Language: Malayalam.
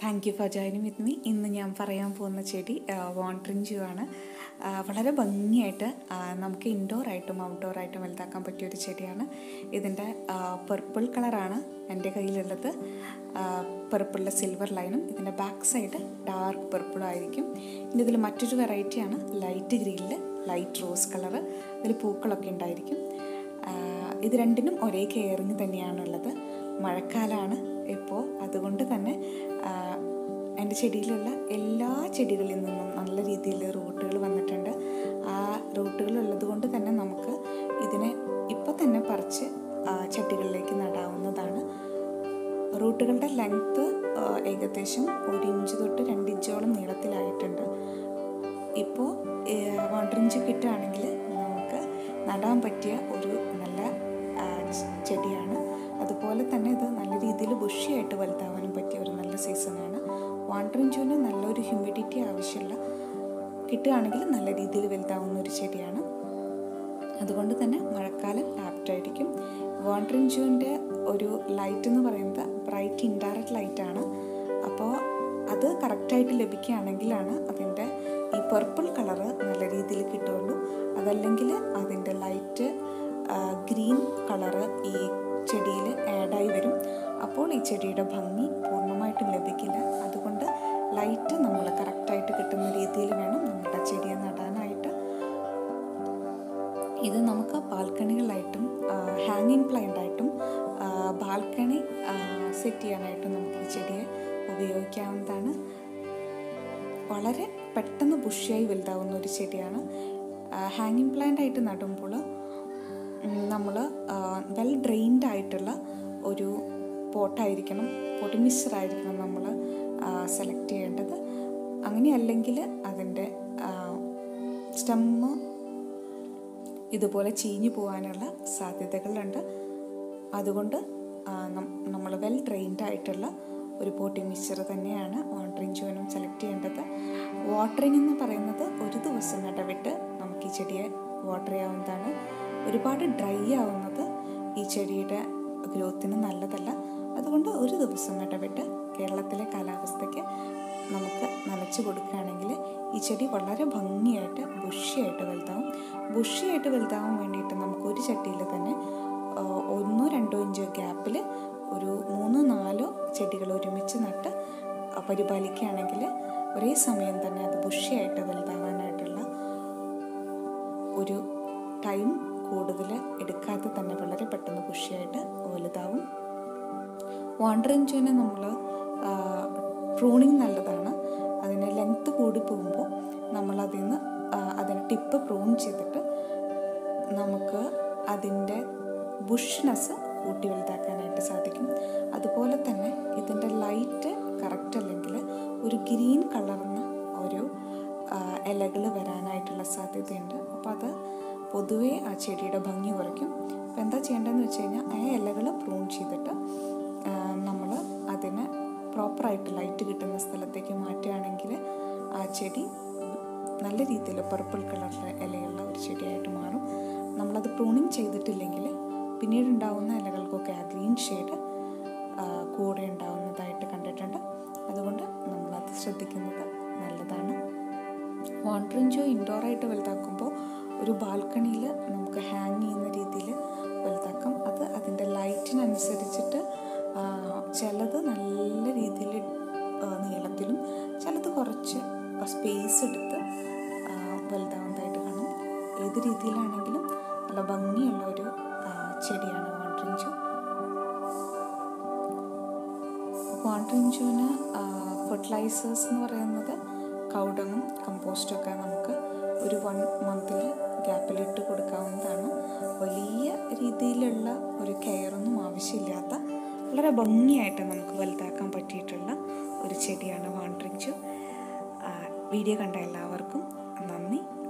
thank you for joining with me ഇന്ന് ഞാൻ പറയാൻ പോകുന്ന ചെടി വാണ്ടറിങ് ജൂ ആണ് ആ, വളരെ ഭംഗിയായിട്ട് ആ, നമുക്ക് ഇൻഡോർ ആയിട്ടും ഔട്ട്ഡോർ ആയിട്ടും വലുതാക്കാൻ പറ്റിയ ഒരു ചെടിയാണ് ഇതിൻ്റെ പർപ്പിൾ കളറാണ് എൻ്റെ കയ്യിലുള്ളത് പർപ്പിളിലെ സിൽവർ ലൈനും ഇതിൻ്റെ ബാക്ക് സൈഡ് ഡാർക്ക് പർപ്പിളും ആയിരിക്കും ഇനി ഇതിൽ മറ്റൊരു വെറൈറ്റിയാണ് ലൈറ്റ് ഗ്രീനിൽ ലൈറ്റ് റോസ് കളറ് ഇതിൽ പൂക്കളൊക്കെ ഉണ്ടായിരിക്കും ആ, ഇത് രണ്ടിനും ഒരേ കെയറിങ് തന്നെയാണുള്ളത് മഴക്കാലമാണ് ഇപ്പോൾ അതുകൊണ്ട് തന്നെ ആ, എൻ്റെ ചെടിയിലുള്ള എല്ലാ ചെടികളിൽ നിന്നും നല്ല രീതിയിൽ റൂട്ടുകൾ വന്നിട്ടുണ്ട് ആ റൂട്ടുകൾ ഉള്ളത് കൊണ്ട് തന്നെ നമുക്ക് ഇതിനെ ഇപ്പോൾ തന്നെ പറിച്ച് ആ, ചട്ടികളിലേക്ക് നടാവുന്നതാണ് റൂട്ടുകളുടെ ലെങ്ത്ത് ഏകദേശം ഒരു ഇഞ്ച് തൊട്ട് രണ്ട് ഇഞ്ചോളം നീളത്തിലായിട്ടുണ്ട് ഇപ്പോൾ വാണ്ടറിഞ്ച് കിട്ടുകയാണെങ്കിൽ നമുക്ക് നടാൻ പറ്റിയ ഒരു നല്ല ആ, ചെടിയാണ് അതുപോലെ തന്നെ ഇത് നല്ല രീതിയിൽ ബുഷിയായിട്ട് വലുതാവാനും പറ്റിയ ഒരു നല്ല സീസണാണ് വാണ്ടറിഞ്ചുവിന് നല്ലൊരു ഹ്യൂമിഡിറ്റി ആവശ്യമുള്ള കിട്ടുകയാണെങ്കിൽ നല്ല രീതിയിൽ വലുതാവുന്ന ഒരു ചെടിയാണ് അതുകൊണ്ട് തന്നെ മഴക്കാലം ആപ്റ്റായിരിക്കും വാണ്ടറിങ് ജൂവിൻ്റെ ഒരു ലൈറ്റ് എന്ന് പറയുന്നത് ബ്രൈറ്റ് ഇൻഡയറക്റ്റ് ലൈറ്റാണ് അപ്പോൾ അത് കറക്റ്റായിട്ട് ലഭിക്കുകയാണെങ്കിലാണ് അതിൻ്റെ ഈ പർപ്പിൾ കളറ് നല്ല രീതിയിൽ കിട്ടുള്ളൂ അതല്ലെങ്കിൽ അതിൻ്റെ ലൈറ്റ് ഗ്രീൻ കളറ് ഈ ചെടിയിൽ ആഡായി വരും അപ്പോൾ ഈ ചെടിയുടെ ഭംഗി പൂർണ്ണമായിട്ടും ലഭിക്കില്ല അതുകൊണ്ട് ലൈറ്റ് നമ്മൾ കറക്റ്റായിട്ട് കിട്ടുന്ന രീതിയിൽ വേണം നമ്മുടെ ചെടിയെ നടാനായിട്ട് ഇത് നമുക്ക് ബാൽക്കണികളായിട്ടും ഹാങ്ങിങ് പ്ലാന്റ് ആയിട്ടും ബാൽക്കണി സെറ്റ് ചെയ്യാനായിട്ടും നമുക്ക് ഈ ചെടിയെ ഉപയോഗിക്കാവുന്നതാണ് വളരെ പെട്ടെന്ന് ബുഷിയായി വലുതാവുന്ന ഒരു ചെടിയാണ് ഹാങ്ങിങ് പ്ലാന്റ് ആയിട്ട് നടുമ്പോൾ നമ്മൾ വെൽ ഡ്രെയിൻഡ് ആയിട്ടുള്ള ഒരു പോട്ടായിരിക്കണം പോട്ട് മിക്സർ ആയിരിക്കണം നമ്മൾ സെലക്ട് ചെയ്യേണ്ടത് അങ്ങനെയല്ലെങ്കിൽ അതിൻ്റെ സ്റ്റെമ്മ് ഇതുപോലെ ചീഞ്ഞു പോകാനുള്ള സാധ്യതകളുണ്ട് അതുകൊണ്ട് നമ്മൾ വെൽ ട്രെയിൻഡ് ആയിട്ടുള്ള ഒരു പോട്ടിംഗ് മിക്സർ തന്നെയാണ് വാട്ടറിങ് ജോനും സെലക്ട് ചെയ്യേണ്ടത് വാട്ടറിങ് എന്ന് പറയുന്നത് ഒരു ദിവസം ഇടവിട്ട് നമുക്ക് ഈ ചെടിയെ വാട്ടർ ചെയ്യാവുന്നതാണ് ഒരുപാട് ഡ്രൈ ആവുന്നത് ഈ ചെടിയുടെ ഗ്രോത്തിന് നല്ലതല്ല അതുകൊണ്ട് ഒരു ദിവസം ഇടവിട്ട് കേരളത്തിലെ കാലാവസ്ഥയ്ക്ക് നമുക്ക് നനച്ചു കൊടുക്കുകയാണെങ്കിൽ ഈ ചെടി വളരെ ഭംഗിയായിട്ട് ബുഷിയായിട്ട് വലുതാവും ബുഷിയായിട്ട് വലുതാവാൻ വേണ്ടിയിട്ട് നമുക്ക് ഒരു ചട്ടിയിൽ തന്നെ ആ, ഒന്നോ രണ്ടോ ഇഞ്ച് ഗ്യാപ്പിൽ ഒരു മൂന്നോ നാലോ ചെടികൾ ഒരുമിച്ച് നട്ട് ആ, പരിപാലിക്കുകയാണെങ്കിൽ ഒരേ സമയം തന്നെ അത് ബുഷിയായിട്ട് വലുതാവാനായിട്ടുള്ള ഒരു ടൈം കൂടുതൽ എടുക്കാതെ തന്നെ വളരെ പെട്ടെന്ന് ബുഷിയായിട്ട് വലുതാവും വാണ്ടറിങ് ജൂനെ നമ്മൾ പ്രൂണിങ് നല്ലതാണ് അതിന് ലെങ്ത്ത് കൂടി പോകുമ്പോൾ നമ്മൾ അതിൽ നിന്ന് അതിന് ടിപ്പ് പ്രൂൺ ചെയ്തിട്ട് നമുക്ക് അതിൻ്റെ ബുഷ്നെസ് കൂട്ടി വലുതാക്കാനായിട്ട് സാധിക്കും അതുപോലെ തന്നെ ഇതിൻ്റെ ലൈറ്റ് കറക്റ്റ് അല്ലെങ്കിൽ ഒരു ഗ്രീൻ കളർന്ന ഒരു ഇലകൾ വരാനായിട്ടുള്ള സാധ്യതയുണ്ട് അപ്പോൾ അത് പൊതുവേ ആ ചെടിയുടെ ഭംഗി കുറയ്ക്കും അപ്പോൾ എന്താ ചെയ്യേണ്ടതെന്ന് വെച്ച് കഴിഞ്ഞാൽ ആ ഇലകൾ പ്രൂൺ ചെയ്തിട്ട് നമ്മൾ അതിന് പ്രോപ്പറായിട്ട് ലൈറ്റ് കിട്ടുന്ന സ്ഥലത്തേക്ക് മാറ്റുകയാണെങ്കിൽ ആ ചെടി നല്ല രീതിയിൽ പർപ്പിൾ കളറിലെ ഇലയുള്ള ഒരു ചെടിയായിട്ട് മാറും നമ്മളത് പ്രൂണിങ് ചെയ്തിട്ടില്ലെങ്കിൽ പിന്നീട് ഉണ്ടാവുന്ന ഇലകൾക്കൊക്കെ ആ ഗ്രീൻ ഷെയ്ഡ് കൂടെ ഉണ്ടാവുന്നതായിട്ട് കണ്ടിട്ടുണ്ട് അതുകൊണ്ട് നമ്മളത് ശ്രദ്ധിക്കുന്നത് നല്ലതാണ് വാണ്ടറിഞ്ചോ ഇൻഡോറായിട്ട് വലുതാക്കുമ്പോൾ ഒരു ബാൽക്കണിയിൽ നമുക്ക് ഹാങ് ചെയ്യുന്ന രീതിയിൽ വലുതാക്കാം അത് അതിൻ്റെ ലൈറ്റിനനുസരിച്ചിട്ട് ആ, ചിലത് നല്ല രീതിയിൽ ആ, നീളത്തിലും ചിലത് കുറച്ച് സ്പേസ് എടുത്ത് ആ, വലുതാവുന്നതായിട്ട് കാണും ഏത് രീതിയിലാണെങ്കിലും നല്ല ഭംഗിയുള്ള ഒരു ആ, ചെടിയാണ് വാണ്ടറിഞ്ചോ വാണ്ടറിഞ്ചോന് ഫെർട്ടിലൈസേഴ്സ് എന്ന് പറയുന്നത് കൗഡങ്ങും കമ്പോസ്റ്റും ഒക്കെ നമുക്ക് ഒരു വൺ മന്തിൽ ഗ്യാപ്പിലിട്ട് കൊടുക്കാവുന്നതാണ് വലിയ രീതിയിലുള്ള ഒരു കെയറൊന്നും ആവശ്യമില്ലാത്ത വളരെ ഭംഗിയായിട്ട് നമുക്ക് വലുതാക്കാൻ പറ്റിയിട്ടുള്ള ഒരു ചെടിയാണ് വാണ്ടറിഞ്ചു വീഡിയോ കണ്ട എല്ലാവർക്കും നന്ദി